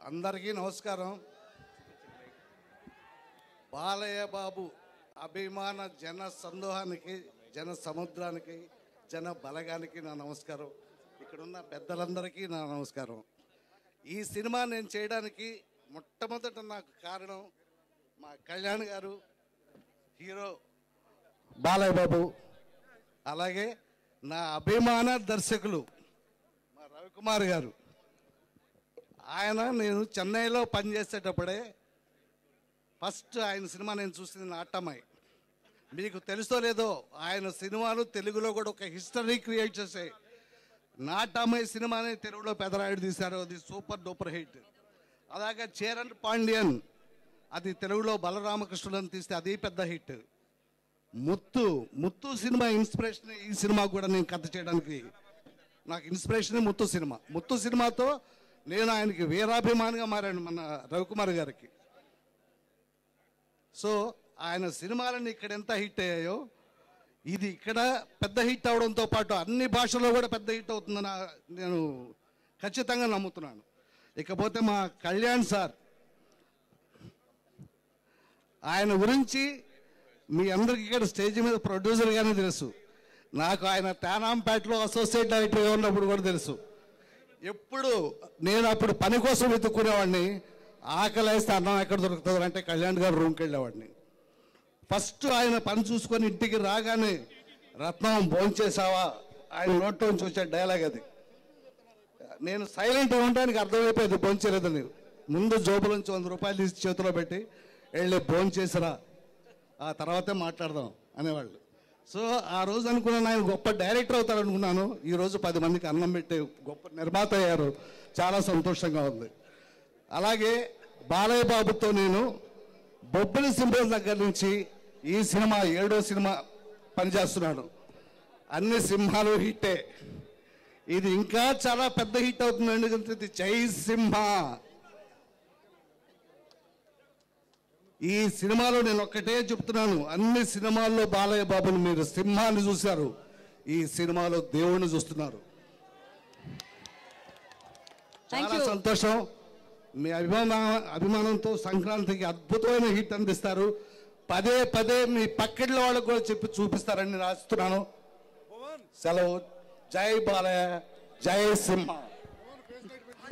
అందరికీ నమస్కారం బాలయ్య బాబు అభిమాన జన సందోహానికి జన సముద్రానికి జన బలగానికి నా నమస్కారం ఇక్కడున్న పెద్దలందరికీ నా నమస్కారం ఈ సినిమా నేను చేయడానికి మొట్టమొదట నాకు కారణం మా కళ్యాణ్ గారు హీరో బాలయ్య బాబు అలాగే నా అభిమాన దర్శకులు మా రవికుమార్ గారు ఆయన నేను చెన్నైలో పనిచేసేటప్పుడే ఫస్ట్ ఆయన సినిమా నేను చూసింది నాటమ్మాయి మీకు తెలుసో లేదో ఆయన సినిమాలు తెలుగులో కూడా ఒక హిస్టరీ క్రియేట్ చేసాయి నాటమ్మాయి సినిమాని తెలుగులో పెదరాయుడు తీశారు అది సూపర్ డూపర్ హిట్ అలాగే చేరన్ పాండ్యన్ అది తెలుగులో బలరామకృష్ణులను తీస్తే అది పెద్ద హిట్ ముత్తు ముత్తు సినిమా ఇన్స్పిరేషన్ ఈ సినిమా కూడా నేను కథ చేయడానికి నాకు ఇన్స్పిరేషన్ ముత్తు సినిమా ముత్తు సినిమాతో నేను ఆయనకి వీరాభిమానిగా మారాను మన రవికుమార్ గారికి సో ఆయన సినిమాలన్నీ ఇక్కడ ఎంత హిట్ అయ్యాయో ఇది ఇక్కడ పెద్ద హిట్ అవడంతో పాటు అన్ని భాషల్లో కూడా పెద్ద హిట్ అవుతుందని ఆ- నేను ఖచ్చితంగా నమ్ముతున్నాను ఇకపోతే మా కళ్యాణ్ సార్ ఆయన గురించి మీ అందరికీ ఇక్కడ స్టేజ్ మీద ప్రొడ్యూసర్గానే తెలుసు నాకు ఆయన తేనాంపేటలో అసోసియేట్ డైరెక్టర్గా ఉన్నప్పుడు కూడా తెలుసు ఎప్పుడు నేను అప్పుడు పని కోసం వెతుక్కునేవాడిని ఆకలి వేస్తే అన్నం ఎక్కడ దొరుకుతుంది అంటే కళ్యాణ్ గారు రూమ్కి వెళ్ళేవాడిని ఫస్ట్ ఆయన పని చూసుకొని ఇంటికి రాగానే రత్నం భోంచేసావా ఆయన నోట్లో నుంచి వచ్చే డైలాగ్ అది నేను సైలెంట్ ఉండడానికి అర్థమైపోయేది భోంచేలేదని ముందు జోబులోంచి వంద రూపాయలు తీసి చేతిలో పెట్టి వెళ్ళి భోంచేసిరా ఆ తర్వాతే మాట్లాడదాం అనేవాళ్ళు సో ఆ రోజు అనుకున్నాను ఆయన గొప్ప డైరెక్టర్ అవుతారు అనుకున్నాను ఈ రోజు పది మందికి అన్నం పెట్టి గొప్ప నిర్మాత అయ్యారు చాలా సంతోషంగా ఉంది అలాగే బాలయ్య బాబుతో నేను బొబ్బిలి సింబల్ దగ్గర నుంచి ఈ సినిమా ఏడో సినిమా పనిచేస్తున్నాను అన్ని సింహాలు హిట్టే ఇది ఇంకా చాలా పెద్ద హిట్ అవుతుంది ఎందుకంటే ఇది జై సింహ ఈ సినిమాలో నేను ఒక్కటే చెప్తున్నాను అన్ని సినిమాల్లో బాలయ్య బాబుని మీరు సింహాన్ని చూశారు ఈ సినిమాలో దేవుణ్ణి చూస్తున్నారు Thank చాలా you. సంతోషం మీ అభిమాన అభిమానంతో సంక్రాంతికి అద్భుతమైన హిట్ అందిస్తారు పదే పదే మీ పక్కిళ్ళ వాళ్ళకు కూడా చెప్పి చూపిస్తారని నేను ఆశిస్తున్నాను సెలవు జై బాలయ్య జై సింహ